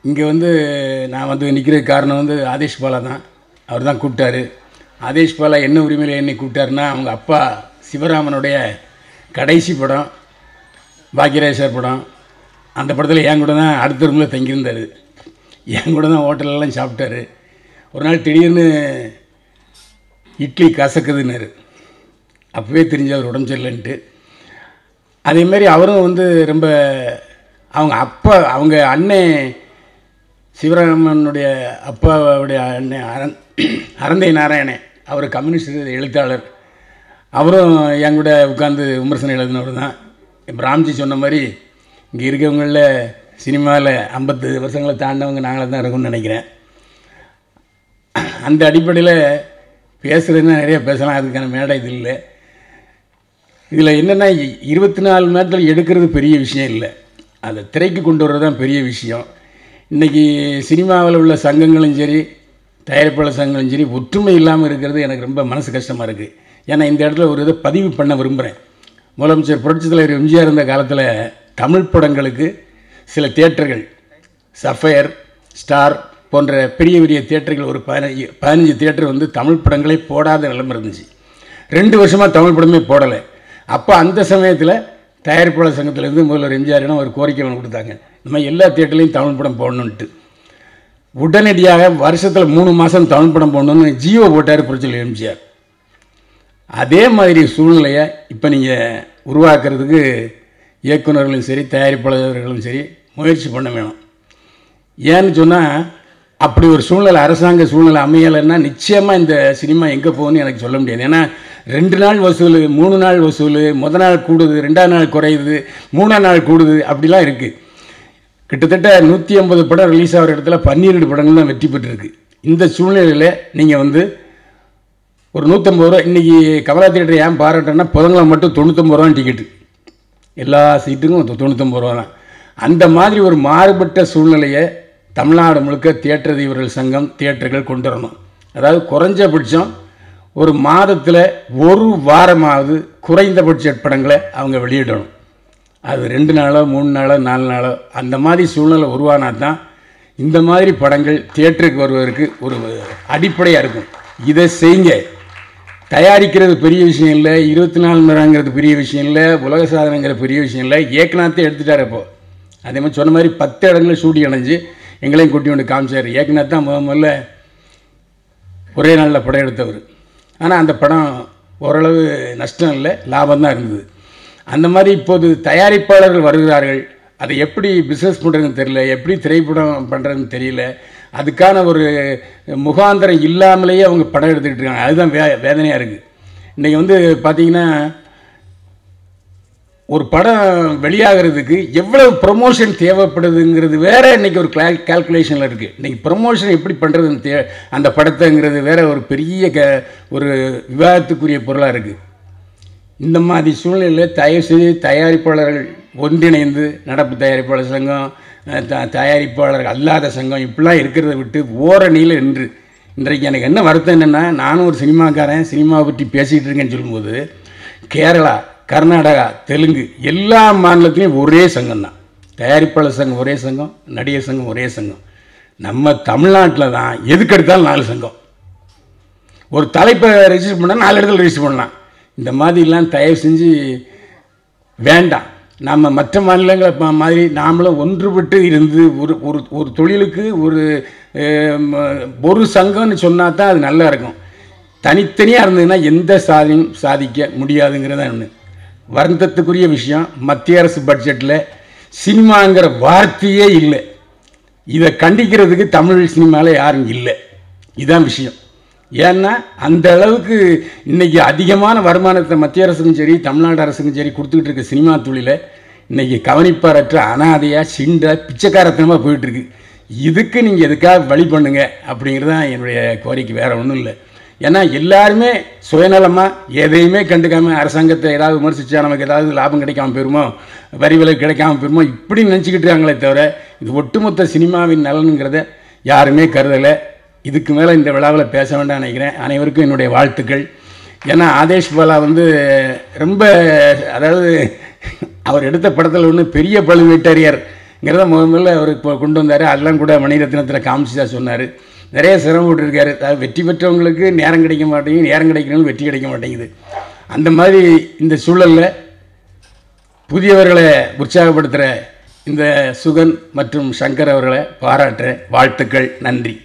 இங்கே வந்து நான் வந்து நிற்கிறதுக்கு காரணம் வந்து ஆதேஷ் பாலா தான் அவர் தான் கூப்பிட்டாரு ஆதேஷ் பாலா என்ன உரிமையில் என்னை கூப்பிட்டாருன்னா அவங்க அப்பா சிவராமனுடைய கடைசி படம் பாக்கியராஜ் படம் அந்த படத்தில் என் கூட தான் அடுத்த ரூமில் தங்கியிருந்தார் என் கூட தான் ஹோட்டலெல்லாம் சாப்பிட்டாரு ஒரு நாள் திடீர்னு இட்லி கசக்குதுன்னாரு அப்போவே தெரிஞ்ச அவர் உடம்பு சரியில்லைன்ட்டு அதேமாரி அவரும் வந்து ரொம்ப அவங்க அப்பா அவங்க அண்ணன் சிவராமனுடைய அப்பாவுடைய அண்ணன் அரண் அறந்தை நாராயணன் அவர் கம்யூனிஸ்ட் எழுத்தாளர் அவரும் என் கூட உட்காந்து விமர்சனம் எழுதினவர் தான் இப்போ ராம்ஜி சொன்ன மாதிரி இங்கே இருக்கவங்களில் சினிமாவில் ஐம்பது வருஷங்களை தாண்டவங்க நாங்களே தான் இருக்கோம்னு நினைக்கிறேன் அந்த அடிப்படையில் பேசுகிறதுன்னா நிறைய பேசலாம் அதுக்கான மேடை இது இல்லை இதில் என்னென்னா இருபத்தி நாலு மணி நேரத்தில் எடுக்கிறது பெரிய விஷயம் இல்லை அதை திரைக்கு கொண்டு வர்றது தான் பெரிய விஷயம் இன்றைக்கி சினிமாவில் உள்ள சங்கங்களும் சரி தயாரிப்பாளர் சங்கங்களும் சரி ஒற்றுமை இல்லாமல் இருக்கிறது எனக்கு ரொம்ப மனசு கஷ்டமாக இருக்குது ஏன்னா இந்த இடத்துல ஒரு இதை பதிவு பண்ண விரும்புகிறேன் முதலமைச்சர் புரட்சித் தலைவர் எம்ஜிஆர் இருந்த காலத்தில் தமிழ் படங்களுக்கு சில தியேட்டர்கள் சஃபயர் ஸ்டார் போன்ற பெரிய பெரிய தியேட்டர்கள் ஒரு பதினஞ்சு பதினஞ்சு தியேட்டர் வந்து தமிழ் படங்களே போடாத நிலைமை இருந்துச்சு ரெண்டு வருஷமாக தமிழ் படமே போடலை அப்போ அந்த சமயத்தில் தயாரிப்பாளர் சங்கத்திலேருந்து முதல்வர் எம்ஜிஆரிடம் ஒரு கோரிக்கை ஒன்று கொடுத்தாங்க இந்த மாதிரி எல்லா தியேட்டர்லையும் தமிழ் படம் போடணுன்ட்டு உடனடியாக வருஷத்தில் மூணு மாதம் தமிழ் படம் போடணும்னு ஜியோ போட்டார் புரட்சியில் எம்ஜிஆர் அதே மாதிரி சூழ்நிலையை இப்போ நீங்கள் உருவாக்குறதுக்கு இயக்குநர்களும் சரி தயாரிப்பாளர்களும் சரி முயற்சி பண்ண வேணும் ஏன்னு சொன்னால் அப்படி ஒரு சூழ்நிலை அரசாங்க சூழ்நிலை அமையலைன்னா நிச்சயமாக இந்த சினிமா எங்கே போகும்னு எனக்கு சொல்ல முடியாது ஏன்னா ரெண்டு நாள் வசூல் மூணு நாள் வசூல் முத நாள் கூடுது ரெண்டாவது நாள் குறையுது மூணாம் நாள் கூடுது அப்படிலாம் இருக்குது கிட்டத்தட்ட நூற்றி ஐம்பது படம் ரிலீஸ் ஆகிற இடத்துல பன்னிரெண்டு படங்கள் தான் வெற்றி பெற்றிருக்கு இந்த சூழ்நிலையில் நீங்கள் வந்து ஒரு நூற்றம்பது ரூபா இன்றைக்கி கமலா தியேட்டர் ஏன் பாராட்டுறேன்னா புதன்கிழமை மட்டும் தொண்ணூற்றம்பது ரூபா டிக்கெட்டு எல்லா சீட்டுக்கும் தொ- தொண்ணூத்தொம்பது ரூபா தான் அந்த மாதிரி ஒரு மாறுபட்ட சூழ்நிலையை தமிழ்நாடு முழுக்க தியேட்டர் அதிபர்கள் சங்கம் தியேட்டர்கள் கொண்டு வரணும் அதாவது குறைஞ்சபட்சம் ஒரு மாதத்தில் ஒரு வாரமாவது குறைந்தபட்ச படங்களை அவங்க வெளியிடணும் அது ரெண்டு நாளோ மூணு நாளோ நாலு நாளோ அந்த மாதிரி சூழ்நிலை உருவானா தான் இந்த மாதிரி படங்கள் தியேட்டருக்கு வருவதற்கு ஒரு அடிப்படையாக இருக்கும் இதை செய்யுங்க தயாரிக்கிறது பெரிய விஷயம் இல்லை இருபத்தி நாலு மணி நேரங்கிறது பெரிய விஷயம் இல்லை உலக சாதனைங்கிற பெரிய விஷயம் இல்லை ஏக்நாத்தே எடுத்துட்டார் இப்போ அதே மாதிரி சொன்ன மாதிரி பத்து இடங்களில் ஷூட்டிங் அடைஞ்சு எங்களையும் கூட்டி கொண்டு காமிச்சார் ஏக்நாத் தான் முத முதல்ல ஒரே நாளில் படம் எடுத்தவர் ஆனால் அந்த படம் ஓரளவு நஷ்டம் இல்லை லாபம் தான் இருந்தது அந்த மாதிரி இப்போது தயாரிப்பாளர்கள் வருகிறார்கள் அதை எப்படி பிஸ்னஸ் பண்ணுறதுன்னு தெரியல எப்படி திரைப்படம் பண்ணுறதுன்னு தெரியல அதுக்கான ஒரு முகாந்திரம் இல்லாமலேயே அவங்க படம் எடுத்துக்கிட்டு இருக்காங்க அதுதான் வே வேதனையாக இருக்குது இன்றைக்கி வந்து பார்த்திங்கன்னா ஒரு படம் வெளியாகிறதுக்கு எவ்வளவு ப்ரொமோஷன் தேவைப்படுதுங்கிறது வேற இன்னைக்கு ஒரு கிளா கால்குலேஷனில் இருக்குது இன்னைக்கு ப்ரொமோஷன் எப்படி பண்ணுறதுன்னு தே அந்த படத்தைங்கிறது வேற ஒரு பெரிய க ஒரு விவாதத்துக்குரிய பொருளாக இருக்குது இந்த மாதிரி சூழ்நிலையில் தயவு செய்து தயாரிப்பாளர்கள் ஒன்றிணைந்து நடப்பு தயாரிப்பாளர் சங்கம் அஹ், த தயாரிப்பாளர் அல்லாத சங்கம் இப்படிலாம் இருக்கிறத விட்டு ஓரணியில் நின்று இன்றைக்கு எனக்கு என்ன வருத்தம் என்னென்னா நானும் ஒரு சினிமாக்காரன் சினிமாவை பற்றி பேசிகிட்டு இருக்கேன்னு சொல்லும்போது கேரளா கர்நாடகா தெலுங்கு எல்லா மாநிலத்திலையும் ஒரே சங்கம் தான் தயாரிப்பாளர் சங்கம் ஒரே சங்கம் நடிகர் சங்கம் ஒரே சங்கம் நம்ம தமிழ்நாட்டில் தான் எதுக்கு எடுத்தாலும் நாலு சங்கம் ஒரு தலைப்பை ரெஜிஸ்டர் பண்ணால் நாலு இடத்துல ரெஜிஸ்டர் பண்ணலாம் இந்த மாதிரிலாம் தயவு செஞ்சு வேண்டாம் நம்ம மற்ற மாநிலங்களை ப- மாதிரி நாமளும் ஒன்றுபட்டு இருந்து ஒரு ஒரு ஒரு தொழிலுக்கு ஒரு அஹ், ம- ஒரு சங்கம்னு சொன்னா தான் அது நல்லா இருக்கும் தனித்தனியாக இருந்ததுன்னா எந்த சாதனையும் சாதிக்க முடியாதுங்கிறத ஒன்று வருத்தத்துக்குரிய விஷயம் மத்திய அரசு பட்ஜெட்டில் சினிமாங்கிற வார்த்தையே இல்லை இதை கண்டிக்கிறதுக்கு தமிழ் சினிமாவில் யாரும் இல்லை இதுதான் விஷயம் ஏன்னா அந்த அளவுக்கு இன்னைக்கு அதிகமான வருமானத்தை மத்திய அரசுக்கும் சரி தமிழ்நாடு அரசுக்கும் சரி கொடுத்துக்கிட்டு இருக்க சினிமா தொழிலை இன்னைக்கு கவனிப்பாரற்ற அனாதையாக சிண்ட பிச்சைக்காரத்தனமாக போயிட்டு இருக்கு இதுக்கு நீங்கள் எதுக்காக வழி பண்ணுங்க அப்படிங்கிறது தான் என்னுடைய கோரிக்கை வேற ஒன்றும் இல்லை ஏன்னா எல்லாருமே சுயநலமாக எதையுமே கண்டுக்காம அரசாங்கத்தை ஏதாவது விமர்சிச்சா நமக்கு ஏதாவது லாபம் கிடைக்காம போயிருமோ வரி விலை கிடைக்காம போயிருமோ இப்படி நினச்சிக்கிட்டு இருக்காங்களே தவிர இது ஒட்டுமொத்த சினிமாவின் நலனுங்கிறத யாருமே கருதலை இதுக்கு மேலே இந்த விழாவில் பேச வேண்டாம் நினைக்கிறேன் அனைவருக்கும் என்னுடைய வாழ்த்துக்கள் ஏன்னா ஆதேஷ் பாலா வந்து ரொம்ப அதாவது அவர் எடுத்த படத்தில் ஒன்று பெரிய பழுவேட்டரையர் ங்கிறத முத முதல்ல அவர் இப்போ கொண்டு வந்தார் அதெல்லாம் கூட மணிரத்னத்தில் காமிச்சு தான் சொன்னார் நிறைய சிரமப்பட்டுருக்காரு அது வெற்றி பெற்றவங்களுக்கு நேரம் கிடைக்க மாட்டேங்குது நேரம் கிடைக்கணும் வெற்றி கிடைக்க மாட்டேங்குது அந்த மாதிரி இந்த சூழலில் புதியவர்களை உற்சாகப்படுத்துகிற இந்த சுகன் மற்றும் சங்கர் அவர்களை பாராட்டுறேன் வாழ்த்துக்கள் நன்றி